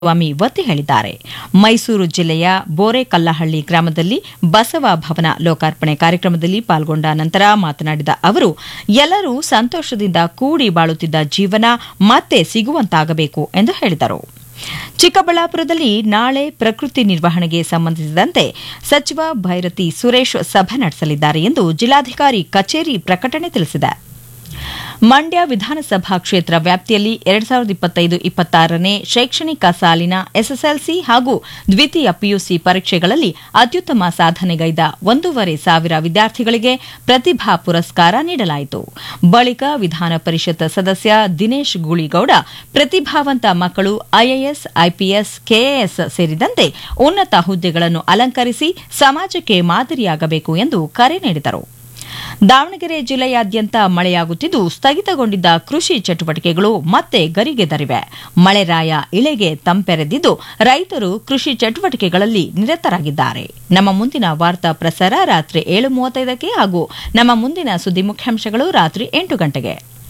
ಸ್ವಾಮಿ ಒತ್ತಿ ಹೇಳಿದ್ದಾರೆ ಮೈಸೂರು ಜಿಲ್ಲೆಯ ಬೋರೆಕಲ್ಲಹಳ್ಳಿ ಗ್ರಾಮದಲ್ಲಿ ಬಸವ ಭವನ ಲೋಕಾರ್ಪಣೆ ಕಾರ್ಯಕ್ರಮದಲ್ಲಿ ಪಾಲ್ಗೊಂಡ ನಂತರ ಮಾತನಾಡಿದ ಅವರು ಎಲ್ಲರೂ ಸಂತೋಷದಿಂದ ಕೂಡಿ ಬಾಳುತ್ತಿದ್ದ ಜೀವನ ಮತ್ತೆ ಸಿಗುವಂತಾಗಬೇಕು ಎಂದು ಹೇಳಿದರು ಚಿಕ್ಕಬಳ್ಳಾಪುರದಲ್ಲಿ ನಾಳೆ ಪ್ರಕೃತಿ ನಿರ್ವಹಣೆಗೆ ಸಂಬಂಧಿಸಿದಂತೆ ಸಚಿವ ಭೈರತಿ ಸುರೇಶ್ ಸಭೆ ನಡೆಸಲಿದ್ದಾರೆ ಎಂದು ಜಿಲ್ಲಾಧಿಕಾರಿ ಕಚೇರಿ ಪ್ರಕಟಣೆ ತಿಳಿಸಿದೆ ಮಂಡ್ಯ ವಿಧಾನಸಭಾ ಕ್ಷೇತ್ರ ವ್ಯಾಪ್ತಿಯಲ್ಲಿ ಎರಡ್ ಸಾವಿರದ ಇಪ್ಪತ್ತೈದು ಇಪ್ಪತ್ತಾರನೇ ಶೈಕ್ಷಣಿಕ ಸಾಲಿನ ಎಸ್ಎಸ್ಎಲ್ಸಿ ಹಾಗೂ ದ್ವಿತೀಯ ಪಿಯುಸಿ ಪರೀಕ್ಷೆಗಳಲ್ಲಿ ಅತ್ಯುತ್ತಮ ಸಾಧನೆಗೈದ ಒಂದೂವರೆ ಸಾವಿರ ವಿದ್ಯಾರ್ಥಿಗಳಿಗೆ ಪ್ರತಿಭಾ ಪುರಸ್ಕಾರ ನೀಡಲಾಯಿತು ಬಳಿಕ ವಿಧಾನ ಪರಿಷತ್ ಸದಸ್ಯ ದಿನೇಶ್ ಗೂಳಿಗೌಡ ಪ್ರತಿಭಾವಂತ ಮಕ್ಕಳು ಐಎಎಸ್ ಐಪಿಎಸ್ ಕೆಎಎಸ್ ಸೇರಿದಂತೆ ಉನ್ನತ ಹುದ್ದೆಗಳನ್ನು ಅಲಂಕರಿಸಿ ಸಮಾಜಕ್ಕೆ ಮಾದರಿಯಾಗಬೇಕು ಎಂದು ಕರೆ ನೀಡಿದರು ದಾವಣಗೆರೆ ಜಿಲ್ಲೆಯಾದ್ಯಂತ ಮಳೆಯಾಗುತ್ತಿದ್ದು ಸ್ಥಗಿತಗೊಂಡಿದ್ದ ಕೃಷಿ ಚಟುವಟಿಕೆಗಳು ಮತ್ತೆ ಗರಿಗೆದರಿವೆ ಮಳೆರಾಯ ಇಳೆಗೆ ತಂಪೆರೆದಿದ್ದು ರೈತರು ಕೃಷಿ ಚಟುವಟಿಕೆಗಳಲ್ಲಿ ನಿರತರಾಗಿದ್ದಾರೆ ನಮ್ಮ ಮುಂದಿನ ವಾರ್ತಾ ಪ್ರಸಾರ ರಾತ್ರಿ ಏಳು ಮೂವತ್ತೈದಕ್ಕೆ ಹಾಗೂ ನಮ್ಮ ಮುಂದಿನ ಸುದ್ದಿ ಮುಖ್ಯಾಂಶಗಳು ರಾತ್ರಿ ಎಂಟು ಗಂಟೆಗೆ